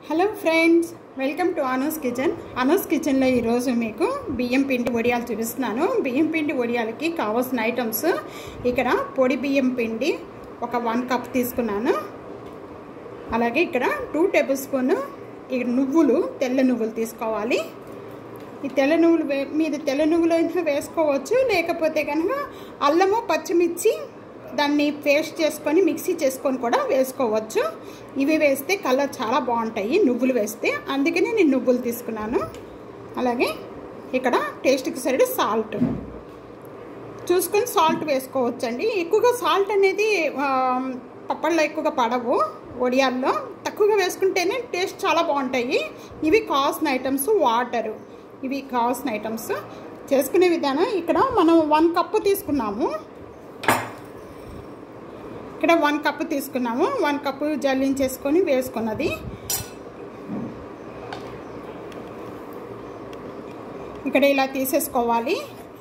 hello friends welcome to Anu's kitchen Anu's కిచెన్లో ఈరోజు మీకు బియ్యం పిండి వడియాలు చూపిస్తున్నాను బియ్యం పిండి వడియాలకి కావాల్సిన ఐటమ్స్ ఇక్కడ పొడి బియ్యం పిండి ఒక వన్ కప్ తీసుకున్నాను అలాగే ఇక్కడ టూ టేబుల్ స్పూన్ ఇక్కడ నువ్వులు తెల్ల నువ్వులు తీసుకోవాలి ఈ తెల్ల నువ్వులు వే మీరు తెల్ల నువ్వులు అయినా వేసుకోవచ్చు లేకపోతే కనుక అల్లము పచ్చిమిర్చి దాన్ని పేస్ట్ చేసుకొని మిక్సీ చేసుకొని కూడా వేసుకోవచ్చు ఇవి వేస్తే కలర్ చాలా బాగుంటాయి నువ్వులు వేస్తే అందుకనే నేను నువ్వులు తీసుకున్నాను అలాగే ఇక్కడ టేస్ట్కి సరిడి సాల్ట్ చూసుకొని సాల్ట్ వేసుకోవచ్చండి ఎక్కువగా సాల్ట్ అనేది పప్పల్లో ఎక్కువగా పడవు వడియాల్లో తక్కువగా వేసుకుంటేనే టేస్ట్ చాలా బాగుంటాయి ఇవి కావాల్సిన ఐటమ్స్ వాటరు ఇవి కావాల్సిన ఐటమ్స్ చేసుకునే విధానం ఇక్కడ మనం వన్ కప్పు తీసుకున్నాము ఇక్కడ వన్ కప్పు తీసుకున్నాము వన్ కప్పు జల్లించేసుకొని వేసుకున్నది ఇక్కడ ఇలా తీసేసుకోవాలి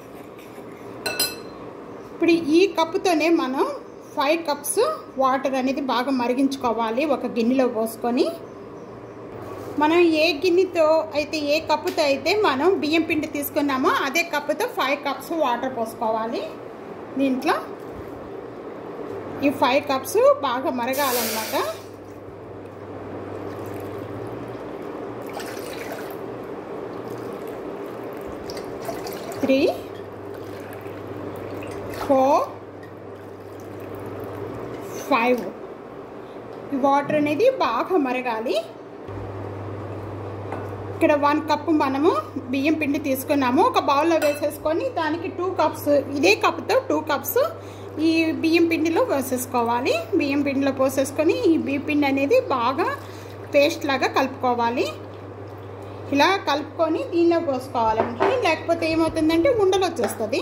ఇప్పుడు ఈ కప్పుతోనే మనం ఫైవ్ కప్స్ వాటర్ అనేది బాగా మరిగించుకోవాలి ఒక గిన్నెలో పోసుకొని మనం ఏ గిన్నెతో అయితే ఏ కప్పుతో అయితే మనం బియ్యం పిండి తీసుకున్నామో అదే కప్పుతో ఫైవ్ కప్స్ వాటర్ పోసుకోవాలి దీంట్లో ఈ ఫైవ్ కప్స్ బాగా మరగాలన్నమాట త్రీ ఫోర్ ఫైవ్ ఈ వాటర్ అనేది బాగా మరగాలి ఇక్కడ వన్ కప్ మనము బియ్యం పిండి తీసుకున్నాము ఒక బౌల్లో వేసేసుకొని దానికి టూ కప్స్ ఇదే కప్తో టూ కప్స్ ఈ బియ్యం పిండిలో పోసేసుకోవాలి బియ్యం పిండిలో పోసేసుకొని ఈ బియ్యం పిండి అనేది బాగా పేస్ట్ లాగా కలుపుకోవాలి ఇలా కలుపుకొని దీనిలో పోసుకోవాలండి లేకపోతే ఏమవుతుందంటే ఉండలు వచ్చేస్తుంది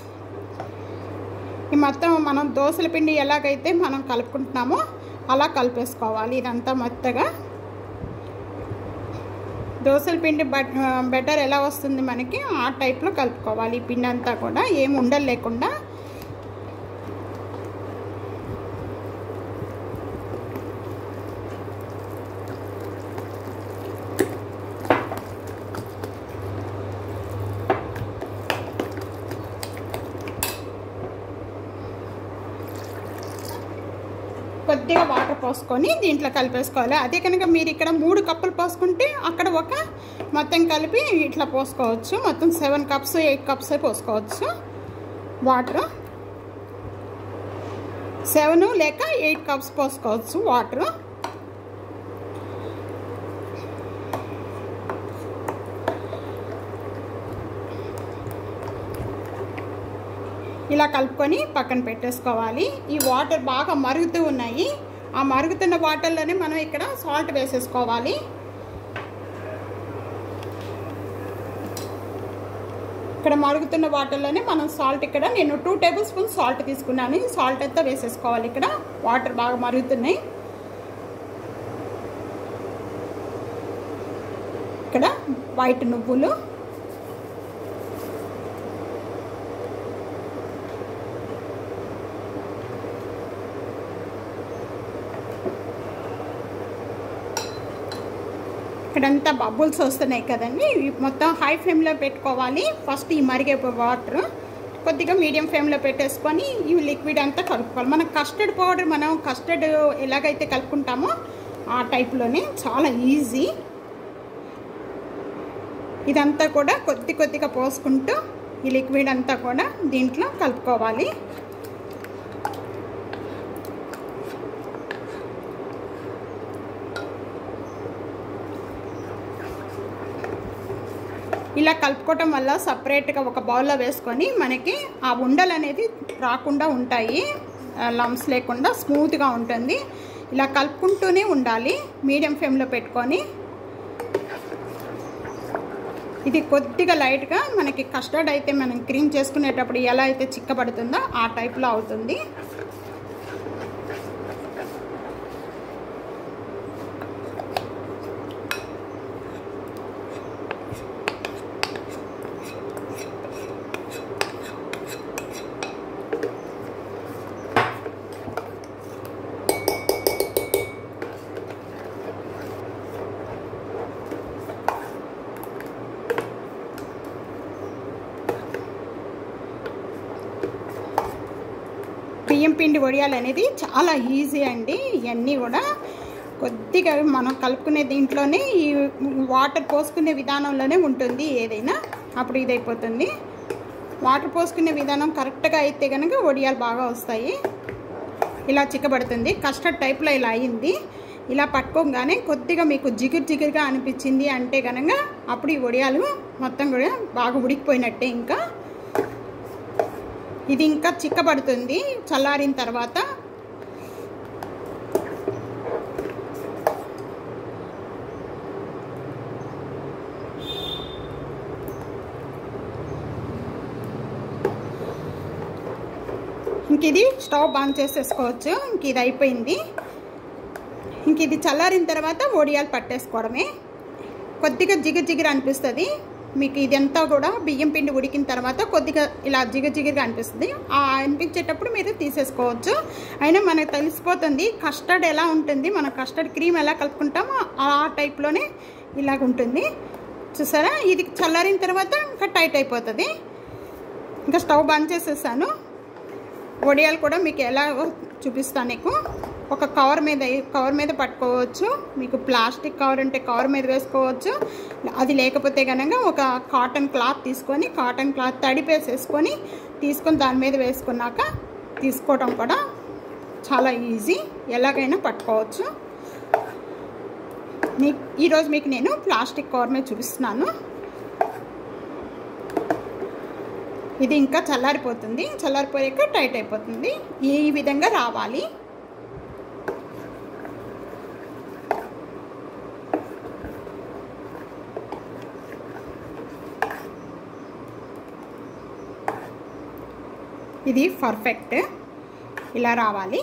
ఈ మొత్తం మనం దోశల పిండి ఎలాగైతే మనం కలుపుకుంటున్నామో అలా కలిపేసుకోవాలి ఇదంతా మొత్తగా దోశల పిండి బెటర్ ఎలా వస్తుంది మనకి ఆ టైప్లో కలుపుకోవాలి ఈ పిండి అంతా కూడా ఏం ఉండలు లేకుండా కొద్దిగా వాటర్ పోసుకొని దీంట్లో కలిపేసుకోవాలి అదే కనుక మీరు ఇక్కడ మూడు కప్పులు పోసుకుంటే అక్కడ ఒక మొత్తం కలిపి ఇట్లా పోసుకోవచ్చు మొత్తం సెవెన్ కప్స్ ఎయిట్ కప్స్ పోసుకోవచ్చు వాటర్ సెవెన్ లేక ఎయిట్ కప్స్ పోసుకోవచ్చు వాటర్ ఇలా కలుపుకొని పక్కన పెట్టేసుకోవాలి ఈ వాటర్ బాగా మరుగుతూ ఉన్నాయి ఆ మరుగుతున్న వాటర్లోనే మనం ఇక్కడ సాల్ట్ వేసేసుకోవాలి ఇక్కడ మరుగుతున్న వాటర్లోనే మనం సాల్ట్ ఇక్కడ నేను టూ టేబుల్ స్పూన్ సాల్ట్ తీసుకున్నాను ఈ సాల్ట్ అంతా వేసేసుకోవాలి ఇక్కడ వాటర్ బాగా మరుగుతున్నాయి ఇక్కడ వైట్ నువ్వులు ఇక్కడంతా బబుల్స్ వస్తున్నాయి కదండి మొత్తం హై ఫ్లేమ్లో పెట్టుకోవాలి ఫస్ట్ ఈ మరిగే వాటర్ కొద్దిగా మీడియం ఫ్లేమ్లో పెట్టేసుకొని ఈ లిక్విడ్ అంతా కలుపుకోవాలి మనం కస్టర్డ్ పౌడర్ మనం కస్టర్డ్ ఎలాగైతే కలుపుకుంటామో ఆ టైప్లోనే చాలా ఈజీ ఇదంతా కూడా కొద్ది కొద్దిగా పోసుకుంటూ ఈ లిక్విడ్ అంతా కూడా దీంట్లో కలుపుకోవాలి ఇలా కలుపుకోవటం వల్ల సపరేట్గా ఒక బౌల్లో వేసుకొని మనకి ఆ ఉండలు అనేది రాకుండా ఉంటాయి లమ్స్ లేకుండా స్మూత్గా ఉంటుంది ఇలా కలుపుకుంటూనే ఉండాలి మీడియం ఫ్లేమ్లో పెట్టుకొని ఇది కొద్దిగా లైట్గా మనకి కస్టర్డ్ అయితే మనం క్రీమ్ చేసుకునేటప్పుడు ఎలా అయితే చిక్కబడుతుందో ఆ టైప్లో అవుతుంది బియ్యం పిండి వడియాలు అనేది చాలా ఈజీ అండి ఇవన్నీ కూడా కొద్దిగా మనం కలుపుకునే దీంట్లోనే ఈ వాటర్ పోసుకునే విధానంలోనే ఉంటుంది ఏదైనా అప్పుడు ఇది అయిపోతుంది వాటర్ పోసుకునే విధానం కరెక్ట్గా అయితే కనుక వడియాలు బాగా వస్తాయి ఇలా చిక్కబడుతుంది కస్టర్డ్ టైప్లో ఇలా అయింది ఇలా పట్టుకోగానే కొద్దిగా మీకు జిగురు జిగురుగా అనిపించింది అంటే కనుక అప్పుడు ఈ వడియాలు మొత్తం కూడా బాగా ఉడికిపోయినట్టే ఇంకా ఇది ఇంకా చిక్కబడుతుంది చల్లారిన తర్వాత ఇంక ఇది స్టవ్ బంద్ చేసేసుకోవచ్చు ఇంక ఇది అయిపోయింది ఇంక ఇది చల్లారిన తర్వాత వడియాలు పట్టేసుకోవడమే కొద్దిగా జిగురు జిగురు అనిపిస్తుంది మీకు ఇదంతా కూడా బియ్యం పిండి ఉడికిన తర్వాత కొద్దిగా ఇలా జిగ జిగురుగా అనిపిస్తుంది ఆ అనిపించేటప్పుడు మీరు తీసేసుకోవచ్చు అయినా మనకు తెలిసిపోతుంది కస్టర్డ్ ఎలా ఉంటుంది మనం కస్టర్డ్ క్రీమ్ ఎలా కలుపుకుంటామో ఆ టైప్లోనే ఇలాగ ఉంటుంది చూసారా ఇది చల్లారిన తర్వాత ఇంకా టైట్ అయిపోతుంది ఇంకా స్టవ్ బంద్ చేసేసాను వడియాలు కూడా మీకు ఎలా చూపిస్తాను నీకు ఒక కవర్ మీద కవర్ మీద పట్టుకోవచ్చు మీకు ప్లాస్టిక్ కవర్ అంటే కవర్ మీద వేసుకోవచ్చు అది లేకపోతే కనుక ఒక కాటన్ క్లాత్ తీసుకొని కాటన్ క్లాత్ తడిపేసేసుకొని తీసుకొని దాని మీద వేసుకున్నాక తీసుకోవడం కూడా చాలా ఈజీ ఎలాగైనా పట్టుకోవచ్చు మీ ఈరోజు మీకు నేను ప్లాస్టిక్ కవర్ మీద చూపిస్తున్నాను ఇది ఇంకా చల్లారిపోతుంది చల్లారిపోయాక టైట్ అయిపోతుంది ఈ విధంగా రావాలి ఇది పర్ఫెక్ట్ ఇలా రావాలి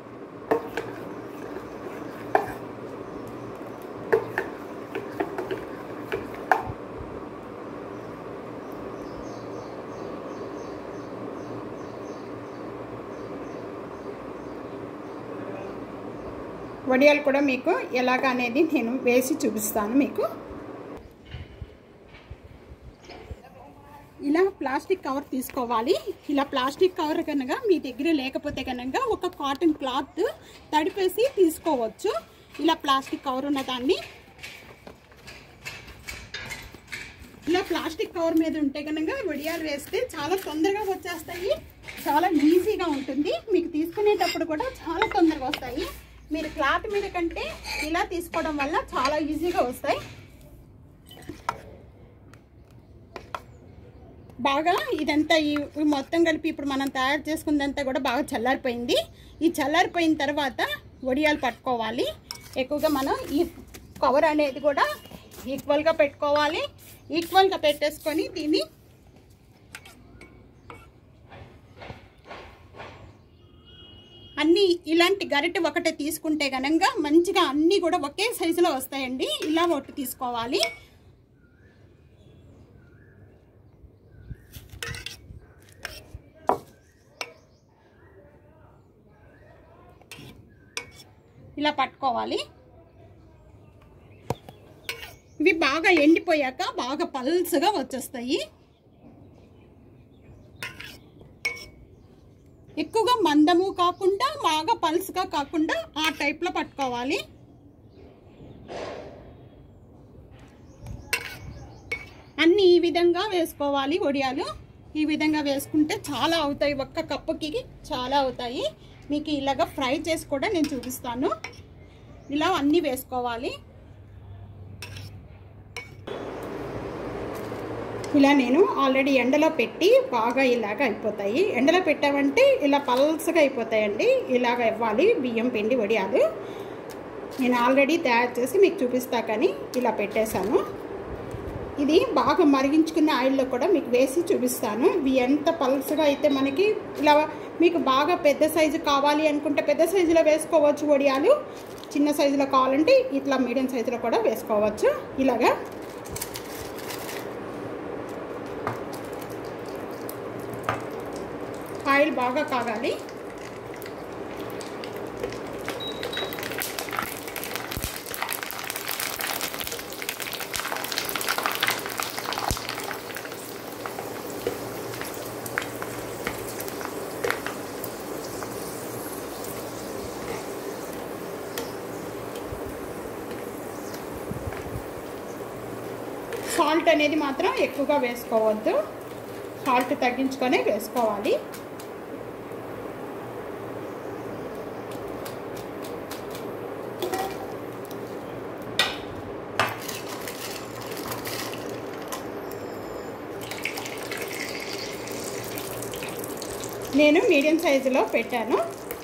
వడియాలు కూడా మీకు ఎలాగ అనేది నేను వేసి చూపిస్తాను మీకు ఇలా ప్లాస్టిక్ కవర్ తీసుకోవాలి ఇలా ప్లాస్టిక్ కవర్ కనుక మీ దగ్గర లేకపోతే కనుక ఒక కాటన్ క్లాత్ తడిపేసి తీసుకోవచ్చు ఇలా ప్లాస్టిక్ కవర్ ఉన్న దాన్ని ఇలా ప్లాస్టిక్ కవర్ మీద ఉంటే కనుక వడియాలు వేస్తే చాలా తొందరగా వచ్చేస్తాయి చాలా ఈజీగా ఉంటుంది మీకు తీసుకునేటప్పుడు కూడా చాలా తొందరగా వస్తాయి మీరు క్లాత్ మీద కంటే ఇలా తీసుకోవడం వల్ల చాలా ఈజీగా వస్తాయి బాగా ఇదంతా ఈ ఈ మొత్తం కలిపి ఇప్పుడు మనం తయారు చేసుకున్నదంతా కూడా బాగా చల్లారిపోయింది ఈ చల్లారిపోయిన తర్వాత వడియాలు పట్టుకోవాలి ఎక్కువగా మనం ఈ కవర్ అనేది కూడా ఈక్వల్గా పెట్టుకోవాలి ఈక్వల్గా పెట్టేసుకొని దీన్ని అన్నీ ఇలాంటి గరిటె ఒకటే తీసుకుంటే కనుక మంచిగా అన్నీ కూడా ఒకే సైజులో వస్తాయండి ఇలా ఒకటి తీసుకోవాలి ఇలా పట్టుకోవాలి ఇవి బాగా ఎండిపోయాక బాగా పల్స్గా వచ్చేస్తాయి ఎక్కువగా మందము కాకుండా బాగా పల్స్గా కాకుండా ఆ టైప్లో పట్టుకోవాలి అన్ని ఈ విధంగా వేసుకోవాలి వడియాలు ఈ విధంగా వేసుకుంటే చాలా అవుతాయి ఒక్క కప్పుకి చాలా అవుతాయి మీకు ఇలాగ ఫ్రై చేసి కూడా నేను చూపిస్తాను ఇలా అన్నీ వేసుకోవాలి ఇలా నేను ఆల్రెడీ ఎండలో పెట్టి బాగా ఇలాగ అయిపోతాయి ఎండలో పెట్టామంటే ఇలా పల్సగా అయిపోతాయండి ఇలాగ ఇవ్వాలి బియ్యం పిండి వడియాలు నేను ఆల్రెడీ తయారు చేసి మీకు చూపిస్తా కానీ ఇలా పెట్టేశాను ఇది బాగా మరిగించుకున్న ఆయిల్లో కూడా మీకు వేసి చూపిస్తాను ఇవి ఎంత పల్సగా అయితే మనకి ఇలా మీకు బాగా పెద్ద సైజు కావాలి అనుకుంటే పెద్ద సైజులో వేసుకోవచ్చు వడియాలు చిన్న సైజులో కావాలంటే ఇట్లా మీడియం సైజులో కూడా వేసుకోవచ్చు ఇలాగా ఆయిల్ బాగా కాగాలి సాల్ట్ అనేది మాత్రం ఎక్కువగా వేసుకోవద్దు సాల్ట్ తగ్గించుకొని వేసుకోవాలి నేను మీడియం సైజులో పెట్టాను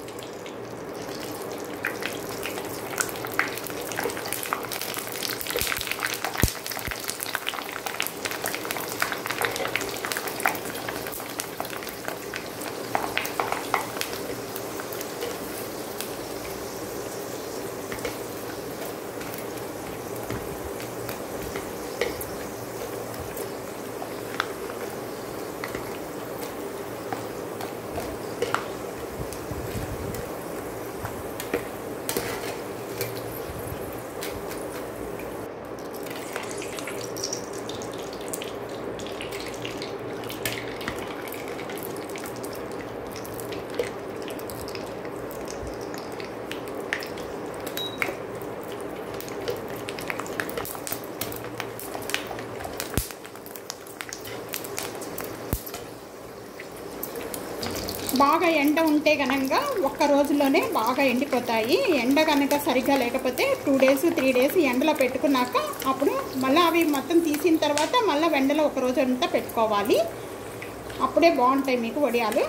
బాగా ఎండ ఉంటే కనుక ఒక్క రోజులోనే బాగా ఎండిపోతాయి ఎండ కనుక సరిగ్గా లేకపోతే టూ డేస్ త్రీ డేస్ ఎండలో పెట్టుకున్నాక అప్పుడు మళ్ళీ అవి మొత్తం తీసిన తర్వాత మళ్ళీ ఎండలో ఒక రోజు అంతా పెట్టుకోవాలి అప్పుడే బాగుంటాయి మీకు వడియాలు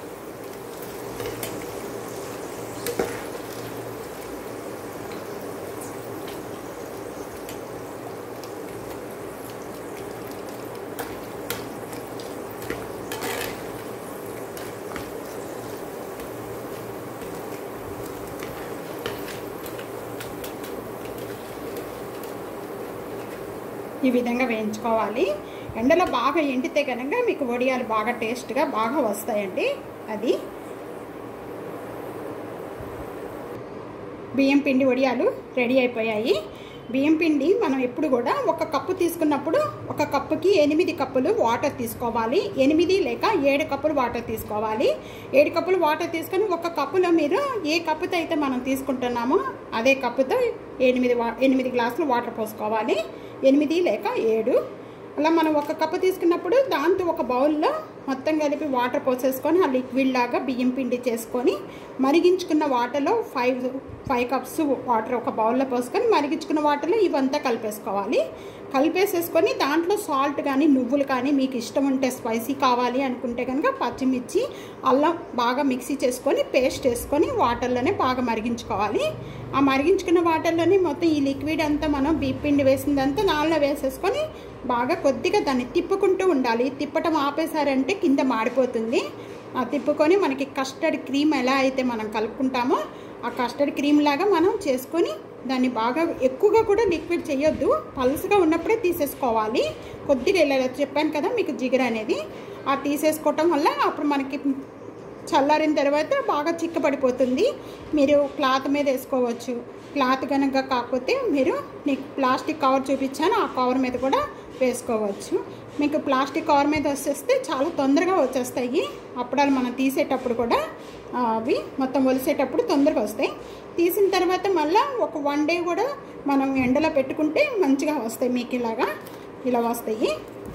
ఈ విధంగా వేయించుకోవాలి ఎండలో బాగా ఎండితే కనుక మీకు వడియాలు బాగా టేస్ట్గా బాగా వస్తాయండి అది బియ్యం పిండి వడియాలు రెడీ అయిపోయాయి బియ్యం పిండి మనం ఎప్పుడు కూడా ఒక కప్పు తీసుకున్నప్పుడు ఒక కప్పుకి ఎనిమిది కప్పులు వాటర్ తీసుకోవాలి ఎనిమిది లేక ఏడు కప్పులు వాటర్ తీసుకోవాలి ఏడు కప్పులు వాటర్ తీసుకొని ఒక కప్పులో మీరు ఏ కప్పుతో అయితే మనం తీసుకుంటున్నామో అదే కప్పుతో ఎనిమిది వా ఎనిమిది గ్లాసులు వాటర్ పోసుకోవాలి ఎనిమిది లేక ఏడు అలా మనం ఒక కప్పు తీసుకున్నప్పుడు దాంతో ఒక బౌల్లో మొత్తం కలిపి వాటర్ పోసేసుకొని ఆ లిక్విడ్ లాగా బియ్యం పిండి చేసుకొని మరిగించుకున్న వాటర్లో ఫైవ్ ఫైవ్ కప్స్ వాటర్ ఒక బౌల్లో పోసుకొని మరిగించుకున్న వాటర్లో ఇవంతా కలిపేసుకోవాలి కలిపేసేసుకొని దాంట్లో సాల్ట్ కానీ నువ్వులు కానీ మీకు ఇష్టం ఉంటే స్పైసీ కావాలి అనుకుంటే కనుక పచ్చిమిర్చి అల్లం బాగా మిక్సీ చేసుకొని పేస్ట్ వేసుకొని వాటర్లోనే బాగా మరిగించుకోవాలి ఆ మరిగించుకున్న వాటర్లోనే మొత్తం ఈ లిక్విడ్ అంతా మనం బీపిండి వేసిందంతా దానిలో వేసేసుకొని బాగా కొద్దిగా దాన్ని తిప్పుకుంటూ ఉండాలి తిప్పటం ఆపేశారంటే కింద మాడిపోతుంది ఆ తిప్పుకొని మనకి కస్టర్డ్ క్రీమ్ ఎలా అయితే మనం కలుపుకుంటామో ఆ కస్టర్డ్ క్రీమ్ లాగా మనం చేసుకొని దాన్ని బాగా ఎక్కువగా కూడా లిక్విడ్ చేయొద్దు పలుసుగా ఉన్నప్పుడే తీసేసుకోవాలి కొద్దిగా ఇలా చెప్పాను కదా మీకు జిగర అనేది ఆ తీసేసుకోవటం వల్ల అప్పుడు మనకి చల్లారిన తర్వాత బాగా చిక్కబడిపోతుంది మీరు క్లాత్ మీద వేసుకోవచ్చు క్లాత్ కనుక కాకపోతే మీరు నీకు ప్లాస్టిక్ కవర్ చూపించాను ఆ కవర్ మీద కూడా వేసుకోవచ్చు మీకు ప్లాస్టిక్ కవర్ మీద వచ్చేస్తే చాలా తొందరగా వచ్చేస్తాయి అప్పుడాలు మనం తీసేటప్పుడు కూడా అవి మొత్తం ఒలిసేటప్పుడు తొందరగా వస్తాయి తీసిన తర్వాత మళ్ళీ ఒక వన్ డే కూడా మనం ఎండలో పెట్టుకుంటే మంచిగా వస్తాయి మీకు ఇలాగా ఇలా వస్తాయి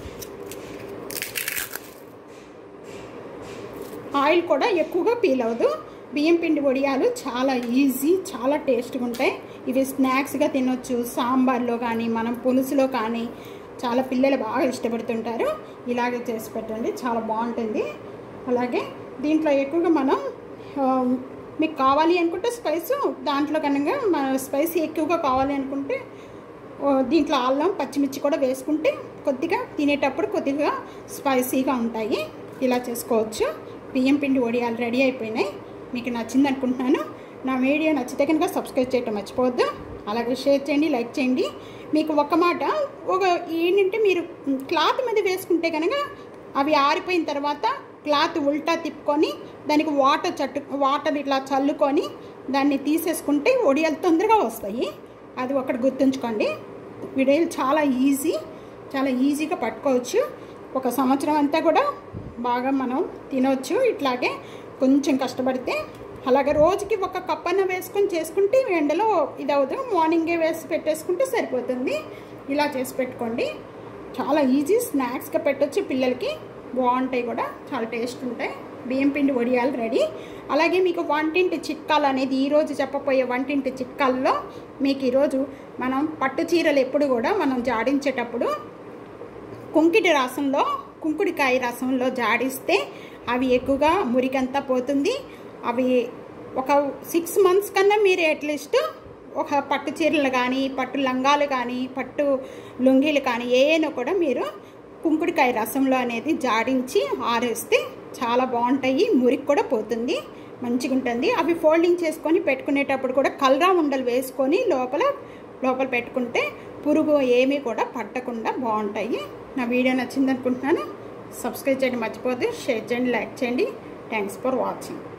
ఆయిల్ కూడా ఎక్కువగా పీల్ అవ్వదు బియ్యం పిండి వడియాలు చాలా ఈజీ చాలా టేస్ట్గా ఉంటాయి ఇవి స్నాక్స్గా తినొచ్చు సాంబార్లో కానీ మనం పులుసులో కానీ చాలా పిల్లలు బాగా ఇష్టపడుతుంటారు ఇలాగే చేసి పెట్టండి చాలా బాగుంటుంది అలాగే దీంట్లో ఎక్కువగా మనం మీకు కావాలి అనుకుంటే స్పైస్ దాంట్లో కనుక మన స్పైస్ ఎక్కువగా కావాలి అనుకుంటే దీంట్లో అల్లం పచ్చిమిర్చి కూడా వేసుకుంటే కొద్దిగా తినేటప్పుడు కొద్దిగా స్పైసీగా ఉంటాయి ఇలా చేసుకోవచ్చు బియ్యం పిండి వడియాలు రెడీ అయిపోయినాయి మీకు నచ్చింది అనుకుంటున్నాను నా వీడియో నచ్చితే కనుక సబ్స్క్రైబ్ చేయటం మర్చిపోవద్దు అలాగే షేర్ చేయండి లైక్ చేయండి మీకు ఒక మాట ఒక ఏంటంటే మీరు క్లాత్ మీద వేసుకుంటే కనుక అవి ఆరిపోయిన తర్వాత క్లాత్ ఉల్టా తిప్పుకొని దానికి వాటర్ చట్టు వాటర్ ఇట్లా చల్లుకొని దాన్ని తీసేసుకుంటే ఒడియాలు తొందరగా వస్తాయి అది ఒకటి గుర్తుంచుకోండి వీడియోలు చాలా ఈజీ చాలా ఈజీగా పట్టుకోవచ్చు ఒక సంవత్సరం అంతా కూడా బాగా మనం తినవచ్చు ఇట్లాగే కొంచెం కష్టపడితే అలాగే రోజుకి ఒక కప్పన్న వేసుకొని చేసుకుంటే ఎండలో ఇది అవ్వదు మార్నింగే వేసి పెట్టేసుకుంటే సరిపోతుంది ఇలా చేసి పెట్టుకోండి చాలా ఈజీ స్నాక్స్గా పెట్టొచ్చు పిల్లలకి బాగుంటాయి కూడా చాలా టేస్ట్ ఉంటాయి బియ్యం పిండి వడియాలు రెడీ అలాగే మీకు వంటింటి చిట్కాలు అనేది ఈరోజు చెప్పబోయే వంటింటి చిట్కాల్లో మీకు ఈరోజు మనం పట్టు చీరలు ఎప్పుడు కూడా మనం జాడించేటప్పుడు కుంకిటి రసంలో కుంకుడికాయ రసంలో జాడిస్తే అవి ఎక్కువగా మురికంతా పోతుంది అవి ఒక సిక్స్ మంత్స్ కన్నా మీరు అట్లీస్ట్ ఒక పట్టు చీరలు కానీ పట్టు లంగాలు కానీ పట్టు లుంగీలు కానీ ఏమైనా కూడా మీరు కుంకుడికాయ రసంలో అనేది జాడించి ఆరేస్తే చాలా బాగుంటాయి మురికి కూడా పోతుంది మంచిగా ఉంటుంది అవి ఫోల్డింగ్ చేసుకొని పెట్టుకునేటప్పుడు కూడా కలరా ఉండలు వేసుకొని లోపల లోపల పెట్టుకుంటే పురుగు ఏమీ కూడా పట్టకుండా బాగుంటాయి నా వీడియో నచ్చింది అనుకుంటున్నాను సబ్స్క్రైబ్ చేయండి మర్చిపోతే షేర్ చేయండి లైక్ చేయండి థ్యాంక్స్ ఫర్ వాచింగ్